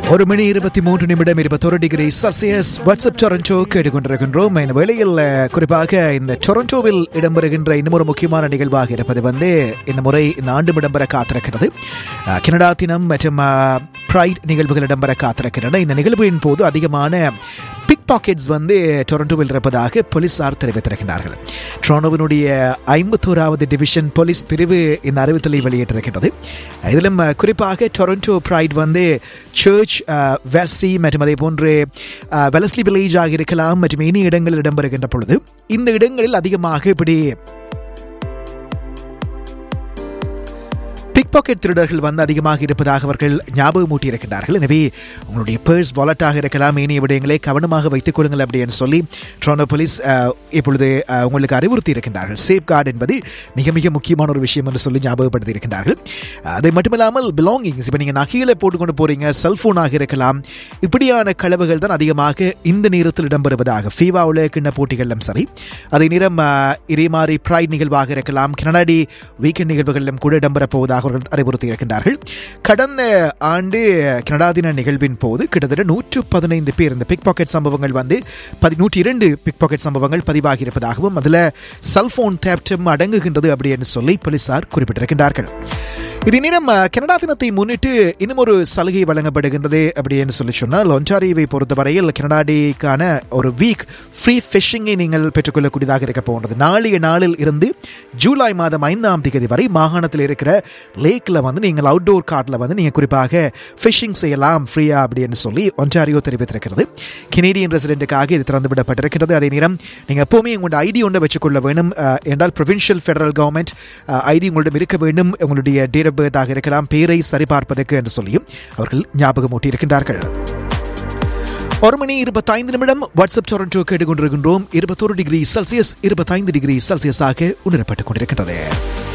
ஒரு மணி இருபத்தி மூன்று நிமிடம் இருபத்தொரு டிகிரி செல்சியஸ் வாட்ஸ்அப் டொரண்டோ கேட்டுக்கொண்டிருக்கின்றோம் இந்த வேளையில் அஹ், குறிப்பாக இந்த டொரண்டோவில் இடம்பெறுகின்ற இன்னும் ஒரு முக்கியமான நிகழ்வாக இருப்பது வந்து இந்த முறை இந்த ஆண்டு இடம்பெற காத்திருக்கிறது அஹ், கனடா தினம் மற்றும் ப்ரைட் நிகழ்வுகள் இடம்பெற காத்திருக்கின்றன இந்த நிகழ்வின் போது அதிகமான பிக் பாக்கெட்ஸ் வந்து டொரண்டோவில் இருப்பதாக போலீசார் தெரிவித்திருக்கிறார்கள் டொரண்டோவினுடைய ஐம்பத்தோராவது டிவிஷன் போலீஸ் பிரிவு இந்த அறிவித்தலை வெளியிட்டிருக்கின்றது இதிலும் அஹ், குறிப்பாக டொரண்டோ ப்ரைட் வந்து சர்ச் வெஸ்டி மற்றும் அதே போன்று அஹ், வெலஸ்லி வில்லேஜ் ஆக இருக்கலாம் மற்றும் இனி இடங்களில் இடம்பெறுகின்ற பொழுது இந்த இடங்களில் அதிகமாக இப்படி பிக் பாக்கெட் திருடர்கள் வந்து அதிகமாக இருப்பதாக அவர்கள் ஞாபகமூட்டி இருக்கின்றார்கள் எனவே உங்களுடைய பர்ஸ் வாலெட்டாக இருக்கலாம் ஏனைய விடயங்களை கவனமாக வைத்துக் கொள்ளுங்கள் அப்படின்னு சொல்லி ட்ரோனோ போலீஸ் அஹ், இப்பொழுது அஹ், உங்களுக்கு அறிவுறுத்தி இருக்கின்றார்கள் சேஃப் கார்டு என்பது மிக மிக முக்கியமான ஒரு விஷயம் என்று சொல்லி ஞாபகப்படுத்தி இருக்கின்றார்கள் அது மட்டுமில்லாமல் பிலாங்கிங்ஸ் இப்போ நீங்கள் நகைகளை போட்டுக்கொண்டு போறீங்க செல்போனாக இருக்கலாம் இப்படியான களவுகள் தான் அதிகமாக இந்த நேரத்தில் இடம்பெறுவதாக ஃபீவாவில் கிண்ண போட்டிகளிலும் சரி அதே நேரம் அஹ், இதே மாதிரி ப்ரைட் நிகழ்வாக இருக்கலாம் கனடாடி வீக்கெண்ட் நிகழ்வுகளிலும் கூட இடம்பெறப் போவதாக அவர்கள் அறிவுறுத்தி இருக்கின்றார்கள் கடந்த ஆண்டு கனடா தின நிகழ்வின் போது கிட்டத்தட்ட நூற்று பதினைந்து பேர் இந்த பிக் பாக்கெட் சம்பவங்கள் வந்து பதி நூற்றி இரண்டு பிக் பாக்கெட் சம்பவங்கள் பதிவாகி இருப்பதாகவும் அதில் செல்போன் தேப்டும் அடங்குகின்றது அப்படி என்று சொல்லி போலீசார் குறிப்பிட்டிருக்கின்றார்கள் இது நேரம் அஹ், கனடா தினத்தை முன்னிட்டு இன்னும் ஒரு சலுகை வழங்கப்படுகின்றது அப்படின்னு சொல்லி சொன்னால் ஒன்டாரியோவை பொறுத்தவரையில் கனடா டேக்கான ஒரு வீக் ஃப்ரீ ஃபிஷிங்கை நீங்கள் பெற்றுக்கொள்ளக்கூடியதாக இருக்க போகின்றது நாளைய நாளில் இருந்து ஜூலை மாதம் ஐந்தாம் தேதி வரை மாகாணத்தில் இருக்கிற லேக்கில் வந்து நீங்கள் அவுட்டோர் கார்டில் வந்து நீங்கள் குறிப்பாக ஃபிஷிங் செய்யலாம் ஃப்ரீயா அப்படின்னு சொல்லி ஒன்டாரியோ தெரிவித்திருக்கிறது கெனேடியன் ரெசிடென்ட்டுக்காக இது திறந்து விடப்பட்டிருக்கிறது அதே நேரம் நீங்கள் எப்போவுமே உங்களுடைய ஐடி ஒன்று வச்சுக்கொள்ள வேணும் அஹ், என்றால் ப்ரொவின்ஷியல் ஃபெடரல் கவர்மெண்ட் ஐடி உங்களிடம் இருக்க வேண்டும் உங்களுடைய டேட் ஆஃப் பர்த்தாக இருக்கலாம் பேரை சரிபார்ப்பதற்கு என்று சொல்லியும் அவர்கள் ஞாபகமூட்டி இருக்கின்றார்கள் ஒரு மணி இருபத்தைந்து நிமிடம் வாட்ஸ்அப் டொரண்டோ கேட்டுக்கொண்டிருக்கின்றோம் இருபத்தொரு டிகிரி செல்சியஸ் இருபத்தைந்து டிகிரி செல்சியஸாக உணரப்பட்டுக் கொண்டிருக்கின்றது